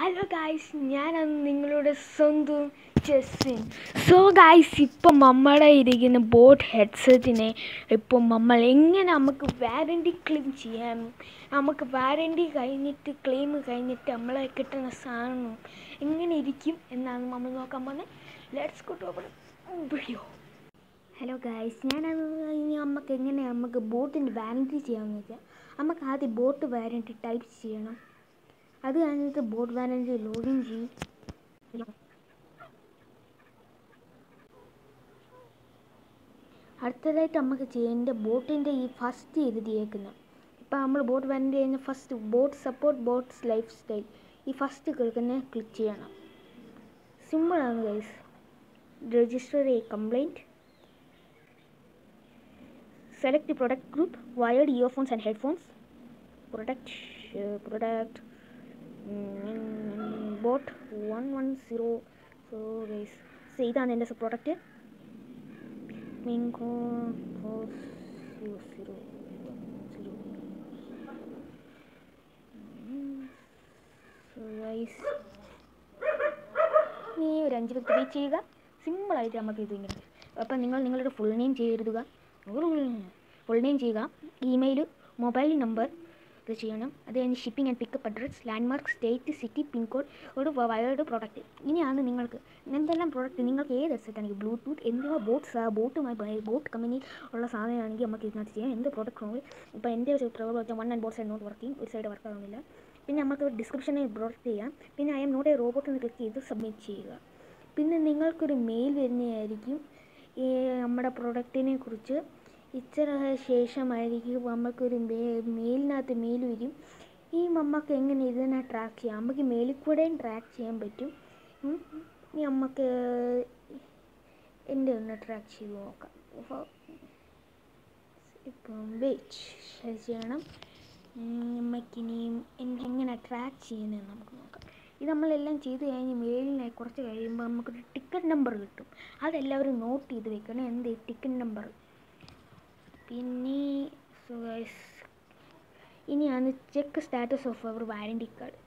Hello guys ഞാനാണ് നിങ്ങളുടെ സ്വന്തം ജസ്റ്റിൻ സോ ഗായ്സ് ഇപ്പം നമ്മുടെ ഇരിക്കുന്ന ബോട്ട് ഹെഡ്സെറ്റിനെ ഇപ്പം നമ്മൾ എങ്ങനെ നമുക്ക് വാറണ്ടി ക്ലെയിം ചെയ്യാം നമുക്ക് വാറണ്ടി കഴിഞ്ഞിട്ട് ക്ലെയിം കഴിഞ്ഞിട്ട് നമ്മളെ കിട്ടുന്ന സാധനം എങ്ങനെ ഇരിക്കും എന്നാണ് നമ്മൾ നോക്കാൻ പോകുന്നത് let's go to video hello guys ഞാനത് ഇനി നമുക്ക് എങ്ങനെ നമുക്ക് ബോട്ടിൻ്റെ വാറണ്ടി ചെയ്യാമെന്ന് വെച്ചാൽ നമുക്ക് ആദ്യം ബോട്ട് വാറണ്ടി ടൈപ്പ് ചെയ്യണം അത് കഴിഞ്ഞിട്ട് ബോട്ട് വാറണ്ടി ലോഗിൻ ചെയ്യും അടുത്തതായിട്ട് നമുക്ക് ചെയ്യേണ്ട ബോട്ടിൻ്റെ ഈ ഫസ്റ്റ് എഴുതിയേക്കുന്നത് ഇപ്പോൾ നമ്മൾ ബോട്ട് വാറണ്ടി കഴിഞ്ഞ first Boat support Boat's lifestyle ഈ ഫസ്റ്റ് കേൾക്കുന്ന ക്ലിക്ക് ചെയ്യണം സിമ്പിളാണ് guys register a complaint select the product group wired earphones and headphones product uh, product mm, bot 110 so guys so ഇതാണ് എൻ്റെ പ്രോഡക്റ്റ് മിങ്കോ four zero zero zero so guys നീ ഒരു അഞ്ച് മിനിറ്റ് വെയിറ്റ് ചെയ്യുക സിമ്പിളായിട്ട് നമുക്ക് ഇത് ഇങ്ങനെ അപ്പം നിങ്ങൾ നിങ്ങളുടെ ഫുൾ നെയിം ചെയ്തെഴുതുക ഫുൾ നെയിം ചെയ്യുക ഇമെയിൽ മൊബൈൽ നമ്പർ ഇത് ചെയ്യണം അത് കഴിഞ്ഞ് shipping and pickup address landmark state city pincode ഒരു വയർഡ് പ്രോഡക്റ്റ് ഇനിയാണ് നിങ്ങൾക്ക് എന്തെല്ലാം പ്രോഡക്റ്റ് നിങ്ങൾക്ക് ഏത് ഹെഡ്സെറ്റ് ആണെങ്കിൽ ബ്ലൂടൂത്ത് എന്തെങ്കിലും ബോട്ട്സ് ബോട്ടുമായി ബോട്ട് കമ്പനി ഉള്ള സാധനമാണെങ്കിൽ നമുക്ക് ഇതിനകത്ത് ചെയ്യാം എന്ത് പ്രോഡക്റ്റ് ആണെങ്കിൽ ഇപ്പോൾ എൻ്റെ ഒരു പ്രോബ്ലം വെച്ചാൽ one and Boat side not working ഒരു സൈഡ് വർക്ക് ആവുന്നില്ല പിന്നെ നമുക്ക് ഡിസ്ക്രിപ്ഷനിൽ പ്രോഡക്റ്റ് ചെയ്യാം പിന്നെ I'm not a robot എന്ന് ക്ലിക്ക് ചെയ്ത് സബ്മിറ്റ് ചെയ്യുക പിന്നെ നിങ്ങൾക്കൊരു മെയിൽ വരുന്നതായിരിക്കും ഈ നമ്മുടെ പ്രൊഡക്റ്റിനെ കുറിച്ച് ഇച്ചിരി ശേഷമായിരിക്കും നമുക്കൊരു മെയിലിനകത്ത് മെയിൽ വരും ഈ നമുക്ക് എങ്ങനെ ഇതിനെ ട്രാക്ക് ചെയ്യാം നമുക്ക് മെയിലിൽ കൂടെയും ട്രാക്ക് ചെയ്യാൻ പറ്റും ഇനി നമുക്ക് എൻ്റെ ഒന്ന് ട്രാക്ക് ചെയ്ത് നോക്കാം അപ്പോൾ ഇപ്പം വെയിറ്റ് ചെയ്യണം നമുക്കിനിയും എങ്ങനെ ട്രാക്ക് ചെയ്യുന്നതെന്ന് നമുക്ക് നോക്കാം ഇത് നമ്മളെല്ലാം ചെയ്ത് കഴിഞ്ഞ് മെയിലിനെ കുറച്ച് കഴിയുമ്പോൾ നമുക്കൊരു ടിക്കറ്റ് നമ്പർ കിട്ടും അതെല്ലാവരും നോട്ട് ചെയ്ത് വെക്കണം എന്ത് ടിക്കറ്റ് നമ്പർ പിന്നെ സോ ഗൈസ് ഇനിയാണ് check status of our warranty card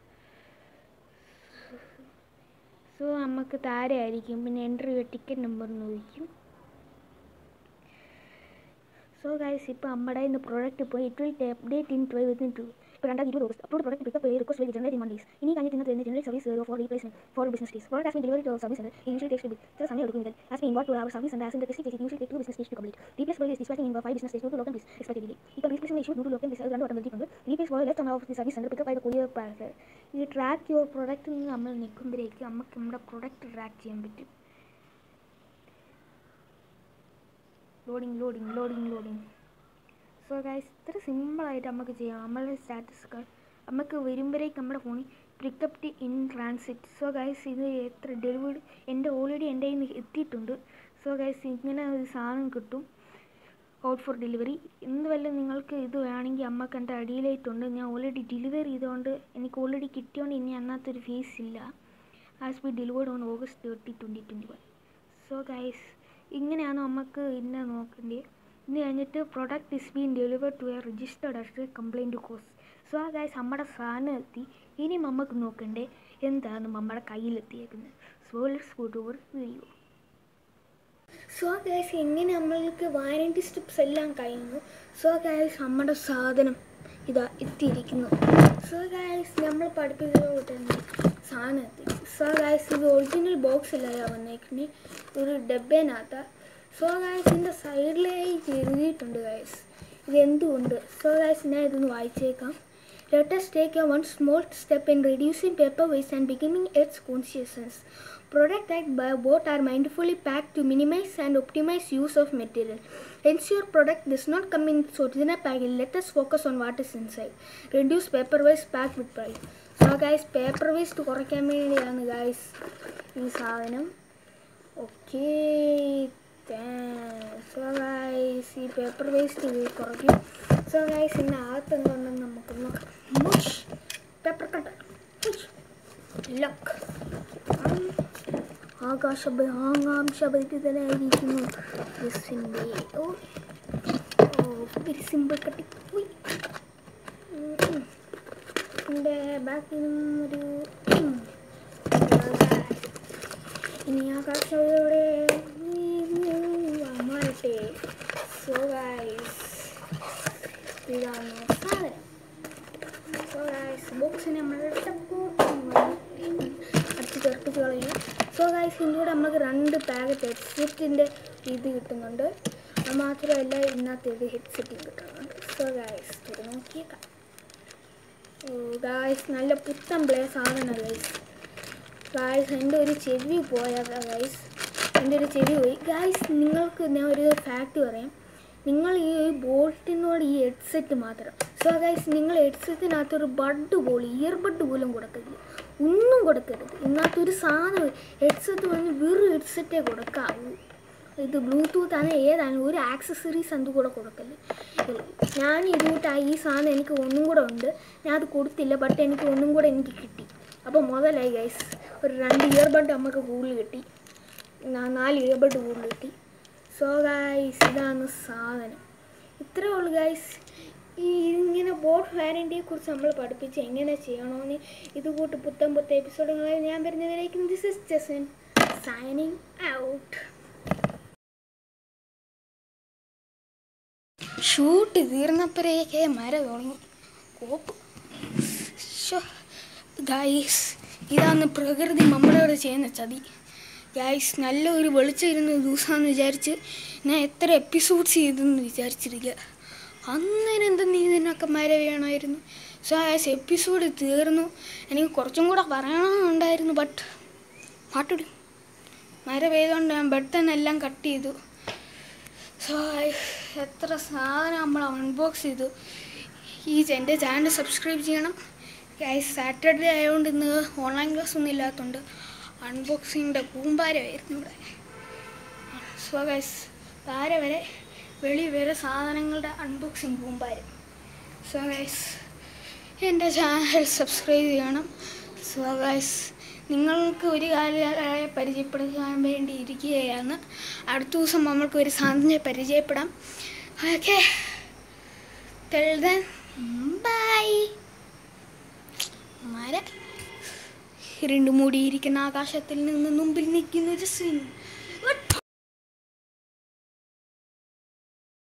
so നമുക്ക് താരെ ആയിരിക്കും പിന്നെ എൻ്റർ ചെയ്യുക ടിക്കറ്റ് നമ്പർ എന്ന് ചോദിക്കും സോ ഗൈസ് ഇപ്പോൾ നമ്മുടെ ഇന്ന് പ്രോഡക്റ്റ് പോയി it will update in twelve within two ഇപ്പോൾ രണ്ടായിരത്തി ഇരുപത് August upload product pickup request will generate in one days ഇനി കഴിഞ്ഞിട്ട് ഇന്നത്തെ generate service for replacement for business days product has been delivery to service centre usually takes ചില സമയം എടുക്കുമെങ്കിൽ has been involve to our service centre as in the testing usually take two business days to complete replace for dispatching in five business days to local business expected ഇപ്പോൾ replacement issue to local business രണ്ട് വട്ടം നൽകിയിട്ടുണ്ട് replace for left of the service centre pickup ആയ courier parcel ഈ track your product നിന്ന് നമ്മൾ നിൽക്കുമ്പോഴേക്ക് നമുക്ക് നമ്മുടെ പ്രോഡക്റ്റ് ട്രാക്ക് ചെയ്യാൻ പറ്റും loading loading loading loading so guys ഇത്ര സിമ്പിളായിട്ട് നമുക്ക് ചെയ്യാം നമ്മളുടെ സ്റ്റാറ്റസ് കാർഡ് നമുക്ക് വരുമ്പോഴേക്ക് നമ്മുടെ ഫോണിൽ pickup in transit so guys ഇത് എത്ര ഡെലിവേർഡ് എൻ്റെ ഓൾറെഡി എൻ്റെ കയ്യിൽ നിന്ന് എത്തിയിട്ടുണ്ട് സോ ഗൈസ് ഇങ്ങനെ ഒരു സാധനം കിട്ടും ഔട്ട് ഫോർ ഡെലിവറി എന്ത് വല്ല നിങ്ങൾക്ക് ഇത് വേണമെങ്കിൽ അമ്മക്ക് എൻ്റെ അടിയിലായിട്ടുണ്ട് ഞാൻ ഓൾറെഡി ഡെലിവറി ചെയ്തുകൊണ്ട് എനിക്ക് ഓൾറെഡി കിട്ടിയോണ്ട് ഇനി അന്നത്തൊരു ഫീസ് ഇല്ല as be delivered on August thirty twenty twenty one so guys ഇങ്ങനെയാണ് നമുക്ക് ഇന്ന നോക്കേണ്ടത് ഇനി കഴിഞ്ഞിട്ട് product is been delivered to a registered as complaint cause so ആ ഗൈസ് നമ്മുടെ സാധനം എത്തി ഇനി നമുക്ക് നോക്കണ്ടേ എന്താണ് നമ്മുടെ കയ്യിലെത്തിയേക്കുന്നത് so let's go to our video so guys എങ്ങനെ നമ്മൾക്ക് വാറണ്ടി സ്റ്റെപ്സ് എല്ലാം കഴിഞ്ഞു സോ ഗൈസ് നമ്മുടെ സാധനം ഇതാ എത്തിയിരിക്കുന്നു സോ ഗൈസ് നമ്മൾ പഠിപ്പിച്ചത് തന്നെ സാധനം എത്തി സോ ഗൈസ് ഇത് ഒറിജിനൽ ബോക്സ് അല്ല വന്നേക്കുന്നത് ഒരു ഡബ്ബേനകത്ത് സോ ഗൈസ് ഇതിൻ്റെ സൈഡിലേക്ക് എഴുതിയിട്ടുണ്ട് ഗൈസ് ഇത് എന്തുകൊണ്ട് സോ ഗൈസ് ഞാൻ ഇതൊന്ന് വായിച്ചേക്കാം Let us take a one small step in reducing paper waste and beginning its consciousness. Products that by both are mindfully packed to minimize and optimize use of material. Ensure product does not come in its original package. Let us focus on what is inside. Reduce paper waste packed with pride. So guys, paper waste കുറയ്ക്കാൻ വേണ്ടിയാണ് guys ഈ സാധനം okay so guys ഈ paper waste കുറയ്ക്കും so guys ഇന്ന് അകത്ത് എന്തുണ്ടെന്ന് നമുക്ക് നോക്കാം മുഷ് പേപ്പർ കട്ട് ലക്ക് ആകാശ ആകാംക്ഷഭരിതനായിരിക്കുന്നു യെസിൻ്റെ ഓ ഓ വെരി സിമ്പിൾ കട്ടി ഉയ്. ഉം, ഉം. എൻ്റെ ബാക്കിൽ നിന്നും ഒരു ആകാശയുടെ അമ്മാട്ടെ സോ ഗൈസ് ഇതാണ് സാധനം സോ ഗൈസ് ബോക്സിനെ നമ്മൾ അടിച്ച് ചേർപ്പിച്ച് കളയുക സോ ഗൈസ് ഇതിൻ്റെ കൂടെ നമുക്ക് രണ്ട് പാക്കറ്റ് ഹെഡ്സെറ്റിൻ്റെ ഇത് കിട്ടുന്നുണ്ട് അത് മാത്രമല്ല ഇന്നത്തെ ഇത് ഹെഡ്സെറ്റും കിട്ടുന്നുണ്ട് സോ ഗൈസ് ഇത് നോക്കിയേക്കാം ഓ ഗായ്സ് നല്ല പുത്തൻ പ്ലേ സാധനം ഗൈസ് ഗായ്സ് എൻ്റെ ഒരു ചെവി പോയതാ ഗൈസ് എൻ്റെ ഒരു ചെവി പോയി ഗായ്സ് നിങ്ങൾക്ക് ഞാൻ ഒരു ഫാക്റ്റ് പറയാം നിങ്ങൾ ഈ ബോൾട്ടിനോട് ഈ ഹെഡ്സെറ്റ് മാത്രം സോ ഗൈസ് നിങ്ങൾ ഹെഡ്സെറ്റിനകത്ത് ഒരു ബഡ് പോലും ഇയർബഡ് പോലും കൊടുക്കരുത് ഒന്നും കൊടുക്കരുത് ഇതിനകത്ത് ഒരു സാധനം ഹെഡ്സെറ്റ് പറഞ്ഞ് വെറും ഹെഡ്സെറ്റേ കൊടുക്കാവൂ ഇത് ബ്ലൂടൂത്ത് ആണ് ഏതാണ് ഒരു ആക്സസറീസ് എന്ത് കൂടെ കൊടുക്കല് ഞാൻ ഇതുകൂട്ടായി ഈ സാധനം എനിക്ക് ഒന്നും കൂടെ ഉണ്ട് ഞാൻ അത് കൊടുത്തില്ല ബട്ട് എനിക്ക് ഒന്നും കൂടെ എനിക്ക് കിട്ടി അപ്പോൾ മുതലായി ഗൈസ് ഒരു രണ്ട് ഇയർബഡ് നമുക്ക് കൂടുതൽ കിട്ടി നാ- നാല് ഇയർബഡ് കൂടുതൽ കിട്ടി സോ ഗൈസ് ഇതാണ് സാധനം ഇത്രേ ഉള്ളൂ ഗൈസ് ഈ ഇങ്ങനെ ബോട്ട് വാരണ്ടിയെ കുറിച്ച് നമ്മൾ പഠിപ്പിച്ച് എങ്ങനെ ചെയ്യണമെന്ന് ഇത് കൂട്ട് പുത്തൻ പുത്തൻ എപ്പിസോഡുകളായി ഞാൻ വരുന്നവരേക്കും this is Jason signing out shoot തീർന്നപ്പോഴേക്കേ മര തുടങ്ങി കോപ്പ് ഗൈസ് ഇതാണ് പ്രകൃതി നമ്മളോട് ചെയ്യുന്ന ചതി ഗൈസ് നല്ല ഒരു വെളിച്ചം ഇരുന്ന ദിവസമെന്ന് വിചാരിച്ച് ഞാൻ എത്ര എപ്പിസോഡ്സ് ചെയ്തെന്ന് വിചാരിച്ചിരിക്കുക അന്നേരം എന്തെന്ന് ഇതിനൊക്കെ മര വീണമായിരുന്നു സോ ഗൈസ് എപ്പിസോഡ് തീർന്നു എനിക്ക് കുറച്ചും കൂടെ പറയണമെന്നുണ്ടായിരുന്നു ബട്ട് പാട്ടിടും മര പെയ്തുകൊണ്ട് ഞാൻ പെട്ടെന്ന് എല്ലാം കട്ട് ചെയ്തു സോ എത്ര സാധനം നമ്മൾ അൺബോക്സ് ചെയ്തു ഈ എൻ്റെ ചാനൽ സബ്സ്ക്രൈബ് ചെയ്യണം ഗൈസ് സാറ്റർഡേ ആയതുകൊണ്ട് ഇന്ന് ഓൺലൈൻ ക്ലാസ് ഒന്നും ഇല്ലാത്തതുകൊണ്ട് അൺബോക്സിങ്ങിൻ്റെ കൂമ്പാരമായിരുന്നു ഇവിടെ സോ ഗൈസ് താര വരെ വെളി വരെ സാധനങ്ങളുടെ അൺബോക്സിങ് കൂമ്പാരം സോ ഗൈസ് എൻ്റെ ചാനൽ സബ്സ്ക്രൈബ് ചെയ്യണം സോ ഗൈസ് നിങ്ങൾക്ക് ഒരു കാര്യം പരിചയപ്പെടുത്താൻ വേണ്ടി ഇരിക്കുകയാണ് അടുത്ത ദിവസം നമ്മൾക്ക് ഒരു സാധനത്തെ പരിചയപ്പെടാം ഓക്കെ ബൈ മര ഇരുണ്ട് മൂടിയിരിക്കുന്ന ആകാശത്തിൽ നിന്ന് മുമ്പിൽ നിൽക്കുന്ന ഒരു സീൻ